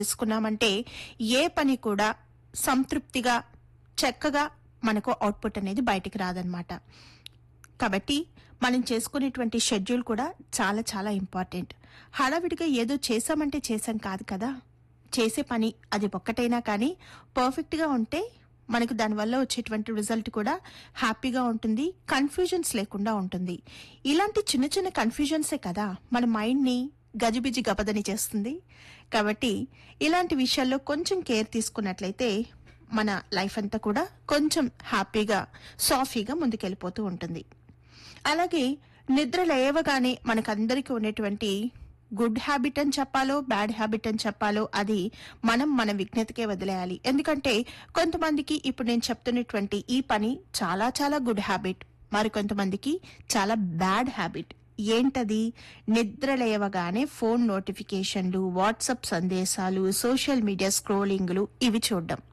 చేసుకున్నామంటే ఏ పని కూడా సంతృప్తిగా చక్కగా మనకు అవుట్పుట్ అనేది బయటికి రాదనమాట కాబట్టి మనం చేసుకునేటువంటి షెడ్యూల్ కూడా చాలా చాలా ఇంపార్టెంట్ హడావిడిగా ఏదో చేసామంటే చేసాం కాదు కదా చేసే పని అది ఒక్కటైనా కానీ పర్ఫెక్ట్గా ఉంటే మనకు దానివల్ల వచ్చేటువంటి రిజల్ట్ కూడా హ్యాపీగా ఉంటుంది కన్ఫ్యూజన్స్ లేకుండా ఉంటుంది ఇలాంటి చిన్న చిన్న కన్ఫ్యూజన్సే కదా మన మైండ్ని గజిబిజి గపదని చేస్తుంది కాబట్టి ఇలాంటి విషయాల్లో కొంచెం కేర్ తీసుకున్నట్లయితే మన లైఫ్ అంతా కూడా కొంచెం హ్యాపీగా సాఫీగా ముందుకెళ్ళిపోతూ ఉంటుంది అలాగే నిద్ర లేవగానే మనకందరికీ ఉన్నటువంటి గుడ్ హ్యాబిట్ అని చెప్పాలో బ్యాడ్ హ్యాబిట్ అని చెప్పాలో అది మనం మన విజ్ఞతకే వదిలేయాలి ఎందుకంటే కొంతమందికి ఇప్పుడు నేను చెప్తున్నటువంటి ఈ పని చాలా చాలా గుడ్ హ్యాబిట్ మరికొంతమందికి చాలా బ్యాడ్ హ్యాబిట్ ఏంటది నిద్ర లేవగానే ఫోన్ నోటిఫికేషన్లు వాట్సాప్ సందేశాలు సోషల్ మీడియా స్క్రోలింగ్లు ఇవి చూడడం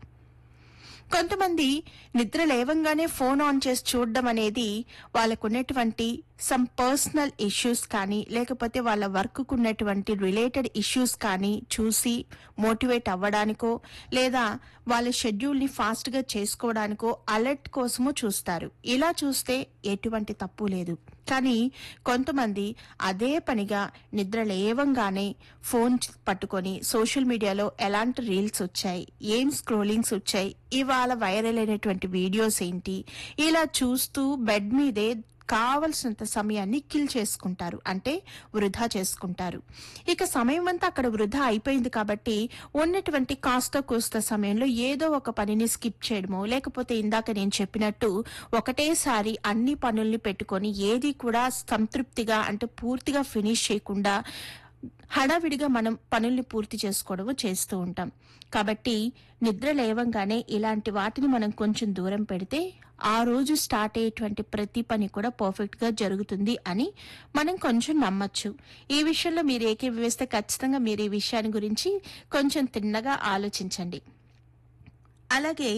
కొంతమంది నిద్ర లేవంగానే ఫోన్ ఆన్ చేసి చూడడం అనేది వాళ్ళకున్నటువంటి సమ్ పర్సనల్ ఇష్యూస్ కానీ లేకపోతే వాళ్ళ వర్క్ ఉన్నటువంటి రిలేటెడ్ ఇష్యూస్ కానీ చూసి మోటివేట్ అవ్వడానికో లేదా వాళ్ళ షెడ్యూల్ ని ఫాస్ట్ గా చేసుకోవడానికో అలర్ట్ కోసమో చూస్తారు ఇలా చూస్తే ఎటువంటి తప్పు లేదు కానీ కొంతమంది అదే పనిగా నిద్ర లేవంగానే ఫోన్ పట్టుకొని సోషల్ మీడియాలో ఎలాంటి రీల్స్ వచ్చాయి ఏం స్క్రోలింగ్స్ వచ్చాయి ఇవాళ వైరల్ అయినటువంటి వీడియోస్ ఏంటి ఇలా చూస్తూ బెడ్ మీదే కావలసినంత సమయాన్ని కిల్ చేసుకుంటారు అంటే వృధా చేసుకుంటారు ఇక సమయం అంతా అక్కడ వృధా అయిపోయింది కాబట్టి ఉన్నటువంటి కాస్త కూస్త సమయంలో ఏదో ఒక పనిని స్కిప్ చేయడమో లేకపోతే ఇందాక నేను చెప్పినట్టు ఒకటేసారి అన్ని పనుల్ని పెట్టుకొని ఏది కూడా సంతృప్తిగా అంటే పూర్తిగా ఫినిష్ చేయకుండా హడావిడిగా మనం పనుల్ని పూర్తి చేసుకోవడము చేస్తూ ఉంటాం కాబట్టి నిద్ర లేవంగానే ఇలాంటి వాటిని మనం కొంచెం దూరం పెడితే ఆ రోజు స్టార్ట్ అయ్యేటువంటి ప్రతి పని కూడా పర్ఫెక్ట్ గా జరుగుతుంది అని మనం కొంచెం నమ్మచ్చు ఈ విషయంలో మీరు ఏకీభవిస్తే ఖచ్చితంగా మీరు ఈ విషయాన్ని గురించి కొంచెం తిన్నగా ఆలోచించండి అలాగే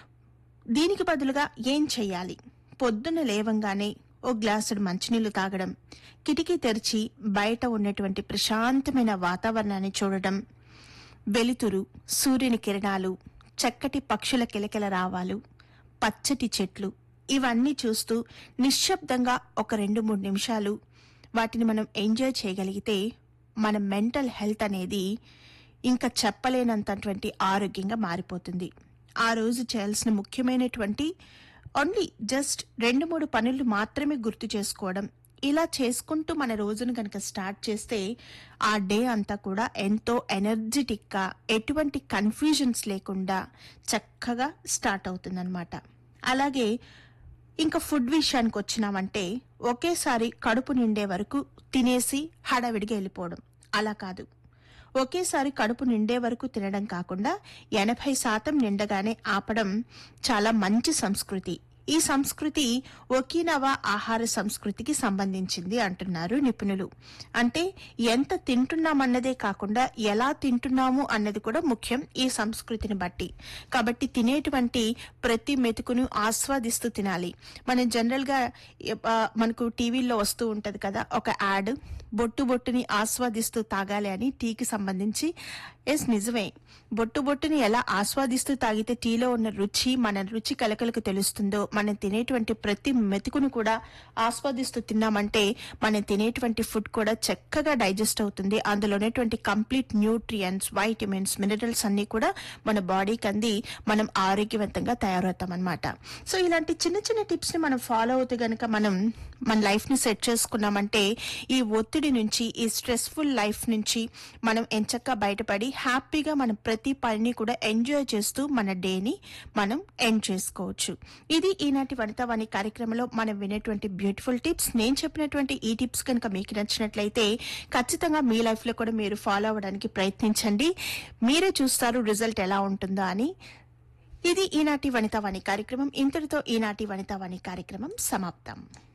దీనికి బదులుగా ఏం చెయ్యాలి పొద్దున్న లేవంగానే ఓ గ్లాసుడు మంచినీళ్లు తాగడం కిటికీ తెరిచి బయట ఉన్నటువంటి ప్రశాంతమైన వాతావరణాన్ని చూడడం వెలుతురు సూర్యుని కిరణాలు చక్కటి పక్షుల కిలకిల రావాలు పచ్చటి చెట్లు ఇవన్నీ చూస్తూ నిశ్శబ్దంగా ఒక రెండు మూడు నిమిషాలు వాటిని మనం ఎంజాయ్ చేయగలిగితే మన మెంటల్ హెల్త్ అనేది ఇంకా చెప్పలేనంతటువంటి ఆరోగ్యంగా మారిపోతుంది ఆ రోజు చేయాల్సిన ముఖ్యమైనటువంటి ఓన్లీ జస్ట్ రెండు మూడు పనులు మాత్రమే గుర్తు చేసుకోవడం ఇలా చేసుకుంటూ మన రోజును కనుక స్టార్ట్ చేస్తే ఆ డే అంతా కూడా ఎంతో ఎనర్జెటిక్ గా ఎటువంటి కన్ఫ్యూజన్స్ లేకుండా చక్కగా స్టార్ట్ అవుతుందన్నమాట అలాగే ఇంకా ఫుడ్ విషయానికి వచ్చినామంటే ఒకేసారి కడుపు నిండే వరకు తినేసి హడావిడిగా వెళ్ళిపోవడం అలా కాదు ఒకేసారి కడుపు నిండే వరకు తినడం కాకుండా ఎనభై శాతం నిండగానే ఆపడం చాలా మంచి సంస్కృతి ఈ సంస్కృతి ఒకినవా ఆహార సంస్కృతికి సంబంధించింది అంటున్నారు నిపుణులు అంటే ఎంత తింటున్నామన్నదే కాకుండా ఎలా తింటున్నాము అన్నది కూడా ముఖ్యం ఈ సంస్కృతిని బట్టి కాబట్టి తినేటువంటి ప్రతి మెతుకును ఆస్వాదిస్తూ తినాలి మనం జనరల్ గా ఆ, మనకు టీవీల్లో వస్తూ ఉంటది కదా ఒక యాడ్ బొట్టు బొట్టుని ఆస్వాదిస్తూ తాగాలి అని టీకి సంబంధించి ఎస్ నిజమే బొట్టు బొట్టుని ఎలా ఆస్వాదిస్తూ తాగితే టీలో ఉన్న రుచి మన రుచి కలకలకు తెలుస్తుందో మనం తినేటువంటి ప్రతి మెతుకును కూడా ఆస్వాదిస్తూ తిన్నామంటే మనం తినేటువంటి ఫుడ్ కూడా చక్కగా డైజెస్ట్ అవుతుంది అందులో ఉన్నటువంటి కంప్లీట్ న్యూట్రియన్స్ వైటమిన్స్ మినరల్స్ అన్ని కూడా మన బాడీకి అంది మనం ఆరోగ్యవంతంగా తయారవుతాం అనమాట సో ఇలాంటి చిన్న చిన్న టిప్స్ ని మనం ఫాలో అవుతూ గనక మనం మన లైఫ్ ని సెట్ చేసుకున్నామంటే ఈ ఒత్తిడి నుంచి ఈ స్ట్రెస్ఫుల్ లైఫ్ నుంచి మనం ఎంచక్క బయటపడి హ్యాపీగా మనం ప్రతి పనిని కూడా ఎంజాయ్ చేస్తూ మన డేని మనం ఎండ్ చేసుకోవచ్చు ఇది ఈనాటి వనితావాణి కార్యక్రమంలో మనం వినేటువంటి బ్యూటిఫుల్ టిప్స్ నేను చెప్పినటువంటి ఈ టిప్స్ కనుక మీకు నచ్చినట్లయితే ఖచ్చితంగా మీ లైఫ్ లో కూడా మీరు ఫాలో అవ్వడానికి ప్రయత్నించండి మీరే చూస్తారు రిజల్ట్ ఎలా ఉంటుందో అని ఇది ఈనాటి వనితావాణి కార్యక్రమం ఇంతటితో ఈనాటి వనితావాణి కార్యక్రమం సమాప్తం